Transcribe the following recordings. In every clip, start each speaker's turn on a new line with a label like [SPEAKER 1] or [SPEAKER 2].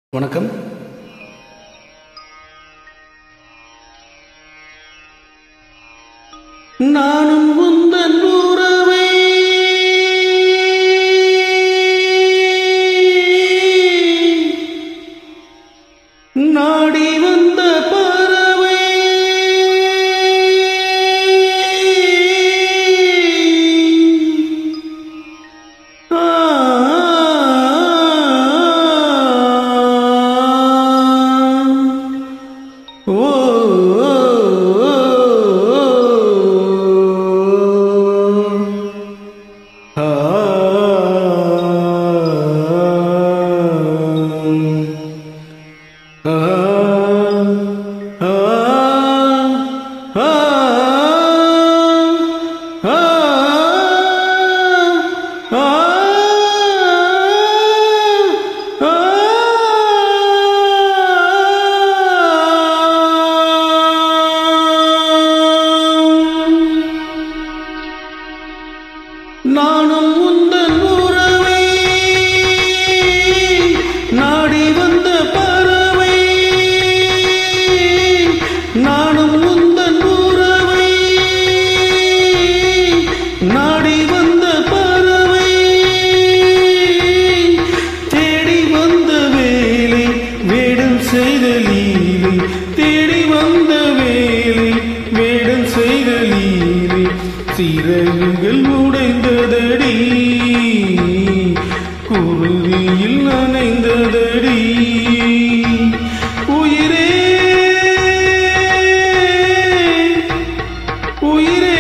[SPEAKER 1] வணக்கம் நானும் உந்தன் உறவை நாடி வந்த பறவை ஆ ஓ ஆ ஆ ஆ நானும் உந்தன் உறவை நாடி வந்த பறவை நானும் உந்தன் உறவை நாடி வந்த பறவை தேடி வந்த வேலை வேடம் செய்த லீலை தேடி வந்த வேலை வேடம் செய்த லீலை சிறகுகள் உடைந்ததடி குருதியில் நனைந்ததடி உயிரே உயிரே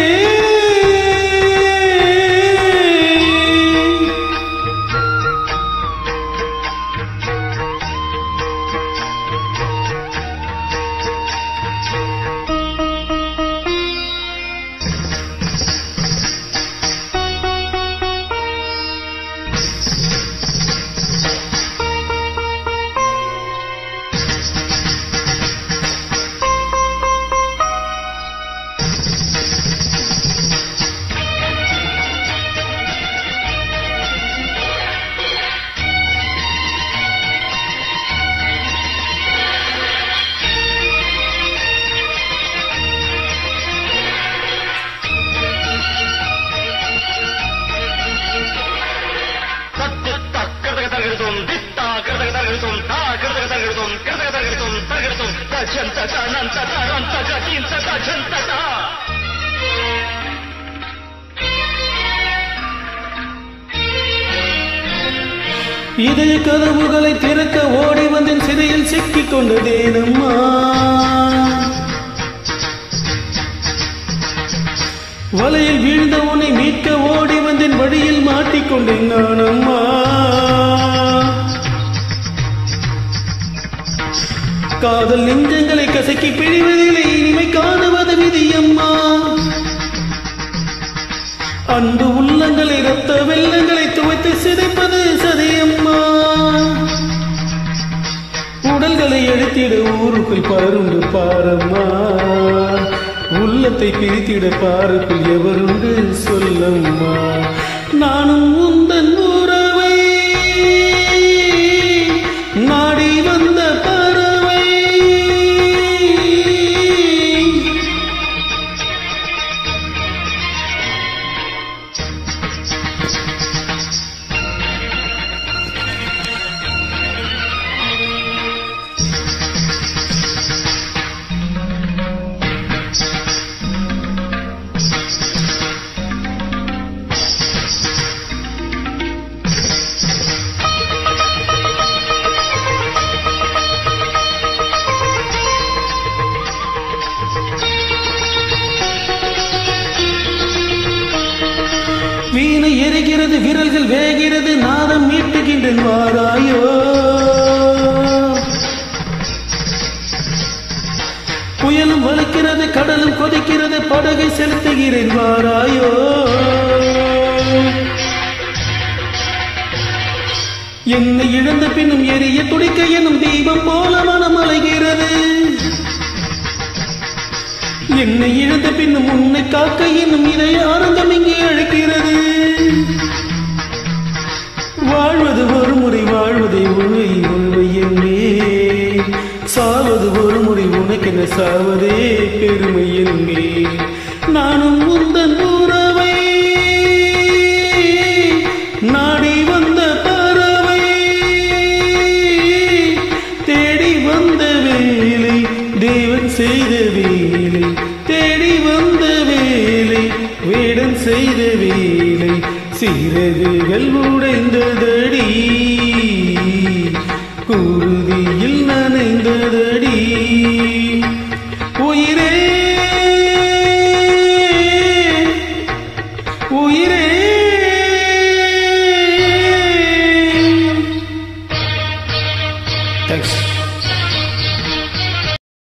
[SPEAKER 2] தகர்த்தும் தித்தா கிருதக தகர்த்தும் தா கிருதக தகர்த்தும் கிருதக தகர்த்தும் தகர்த்தும் தஜன் தஜா நன் தஜா ரன் தஜா தீன் தஜா ஜன் தஜா
[SPEAKER 1] இதய கதவுகளை திறக்க ஓடி வந்தேன் சிறையில் சிக்கிக் கொண்டதேனம்மா வலையில் வீழ்ந்த உன்னை மீட்க ஓடி வந்தேன் வழியில் மாட்டிக்கொண்டேன் நானம்மா காதல் நெஞ்சங்களை கசக்கி பிழிவதில்லை இனிமை காணுவது விதியம்மா அன்பு உள்ளங்களை ரத்த வெள்ளங்களை துவைத்து சிதைப்பது சதியம்மா உடல்களை எழுத்திட ஊருக்குள் பலருண்டு பாரம்மா உள்ளத்தை பிரித்திட பாருக்குள் எவருண்டு சொல்லம்மா நானும் உந்தன் உறவை நாடி வந்த பறவை வீணை எரிகிறது விரல்கள் வேகிறது நாதம் மீட்டுகின்றேன் வாராயோ புயலும் வலிக்கிறது கடலும் கொதிக்கிறது படகை செலுத்துகிறேன் வாராயோ என்னை இழந்த பின்னும் எரிய துடிக்க எனும் தீபம் போல மனம் அலைகிறது என்னை இழந்த பின்னும் உன்னை காக்க என்னும் இதய ஆனந்தம் இங்கே அழைக்கிறது வாழ்வது ஒரு முறை வாழ்வதை உண்மை உண்மை என்னே செய்த வேலை சிறகுகள் உடைந்ததடி